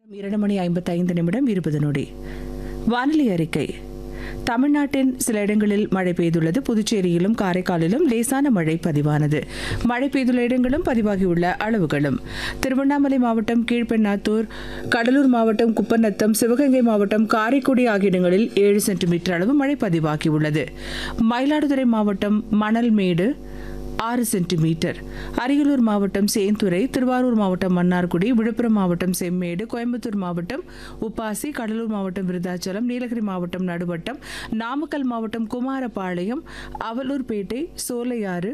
இரண்டு மணி ஐம்பத்தி ஐந்து நிமிடம் இருபது நொடி வானிலை அறிக்கை தமிழ்நாட்டின் சில இடங்களில் மழை பெய்துள்ளது புதுச்சேரியிலும் காரைக்காலிலும் லேசான மழை பதிவானது மழை பெய்துள்ள இடங்களும் பதிவாகியுள்ள அளவுகளும் திருவண்ணாமலை மாவட்டம் கீழ்பெண்ணாத்தூர் கடலூர் மாவட்டம் குப்பநத்தம் சிவகங்கை மாவட்டம் காரைக்குடி ஆகிய இடங்களில் ஏழு சென்டிமீட்டர் அளவு மழை பதிவாகியுள்ளது மயிலாடுதுறை மாவட்டம் மணல்மேடு ஆறு சென்டிமீட்டர் அரியலூர் மாவட்டம் சேந்துரை திருவாரூர் மாவட்டம் மன்னார்குடி விழுப்புரம் மாவட்டம் செம்மேடு கோயம்புத்தூர் மாவட்டம் உப்பாசி கடலூர் மாவட்டம் விருதாச்சலம் நீலகிரி மாவட்டம் நடுவட்டம் நாமக்கல் மாவட்டம் குமாரபாளையம் அவலூர்பேட்டை சோலையாறு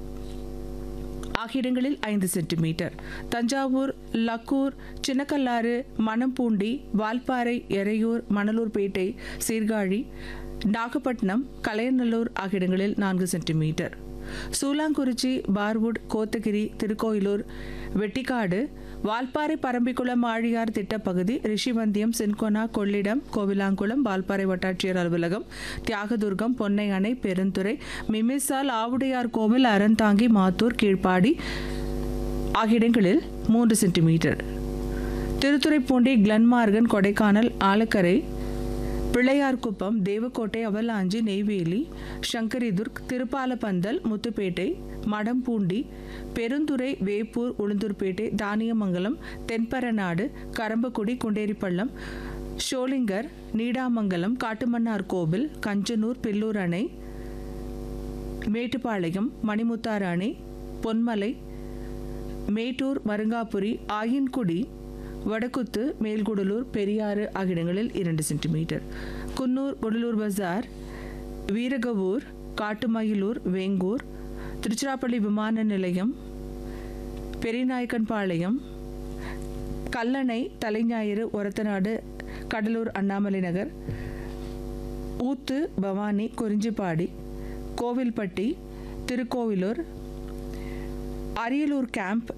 ஆகிய இடங்களில் ஐந்து சென்டிமீட்டர் தஞ்சாவூர் லக்கூர் சின்னக்கல்லாறு மணம்பூண்டி வால்பாறை எறையூர் மணலூர்பேட்டை சீர்காழி நாகப்பட்டினம் கலையநல்லூர் ஆகிய இடங்களில் நான்கு சென்டிமீட்டர் சூலாங்குறிச்சி பார்வுட் கோத்தகிரி திருக்கோயிலூர் வெட்டிக்காடு வால்பாறை பரம்பிக்குளம் ஆழியார் திட்டப்பகுதி ரிஷிவந்தியம் சின்கோனா கொள்ளிடம் கோவிலாங்குளம் வால்பாறை வட்டாட்சியர் அலுவலகம் தியாகதுர்கம் பொன்னை அணை பெருந்துறை மிமிசால் ஆவுடையார் கோவில் அறந்தாங்கி மாத்தூர் கீழ்ப்பாடி ஆகிய இடங்களில் மூன்று centimetre Thiruthuraipoondi Glenmorgan Kodaikanal Alakkarai Pillaiyarkuppam Devakottai Avalanche Neyveli Sankaridurg Thirupalapandal Muthupet Madampoondi Perundurai Veppur Ulundurpet Thaniyamangalam Thenparanadu Karambakudi Gunderipallam Sholinghur Needamangalam Kattumannar Koil Kanjanur Pillur அணை மேட்டுப்பாளையம் மணிமுத்தாறு அணை பொன்மலை மேட்டூர் மருங்காபுரி ஆயின்குடி வடக்குத்து மேல்குடலூர் பெரியாறு ஆகிய இடங்களில் இரண்டு சென்டிமீட்டர் குன்னூர் குடலூர் பஜார் வீரகவூர் காட்டுமயிலூர் வேங்கூர் திருச்சிராப்பள்ளி விமான நிலையம் பெரியநாயக்கன்பாளையம் கல்லணை தலைஞாயிறு ஒரத்தநாடு கடலூர் அண்ணாமலை நகர் ஊத்து பவானி குறிஞ்சிப்பாடி கோவில்பட்டி திருக்கோவிலூர் அரியலூர் கேம்ப்